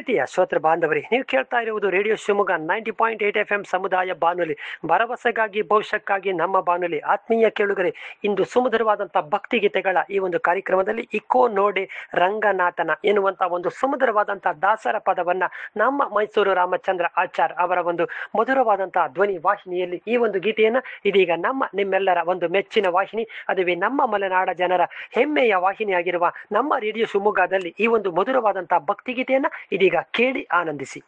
ಪ್ರೀತಿಯ ಶ್ರೋತೃ ಬಾಂಧವರೇ ನೀವು ಕೇಳ್ತಾ ಇರುವುದು radio Shivamogga ninety point eight F M ಸಮುದಾಯ ಬಾನುಲಿ ಭರವಸೆಗಾಗಿ ಭವಿಷ್ಯಕ್ಕಾಗಿ ನಮ್ಮ ಬಾನುಲಿ ಆತ್ಮೀಯ ಕೇಳುಗರೆ ಇಂದು ಸುಮಧುರವಾದಂಥ ಭಕ್ತಿಗೀತೆಗಳ ಈ ಒಂದು ಕಾರ್ಯಕ್ರಮದಲ್ಲಿ ಇಕೋ ನೋಡೆ ರಂಗನಾಥನ ಎನ್ನುವಂಥ ಒಂದು ಸುಮಧುರವಾದಂಥ ದಾಸರ ಪದವನ್ನ ನಮ್ಮ ಮೈಸೂರು ರಾಮಚಂದ್ರ ಆಚಾರ್ ಅವರ ಒಂದು ಮಧುರವಾದಂತಹ ಧ್ವನಿ ವಾಹಿನಿಯಲ್ಲಿ ಈ ಒಂದು ಗೀತೆಯನ್ನ ಇದೀಗ ನಮ್ಮ ನಿಮ್ಮೆಲ್ಲರ ಒಂದು ಮೆಚ್ಚಿನ ವಾಹಿನಿ ಅದುವೇ ನಮ್ಮ ಮಲೆನಾಡ ಜನರ ಹೆಮ್ಮೆಯ ವಾಹಿನಿಯಾಗಿರುವ ನಮ್ಮ ರೇಡಿಯೋ ಶಿವಮೊಗ್ಗದಲ್ಲಿ ಈ ಒಂದು ಮಧುರವಾದಂತಹ ಭಕ್ತಿಗೀತೆಯನ್ನ ಇದೀಗ ಕೇಳಿ ಆನಂದಿಸಿ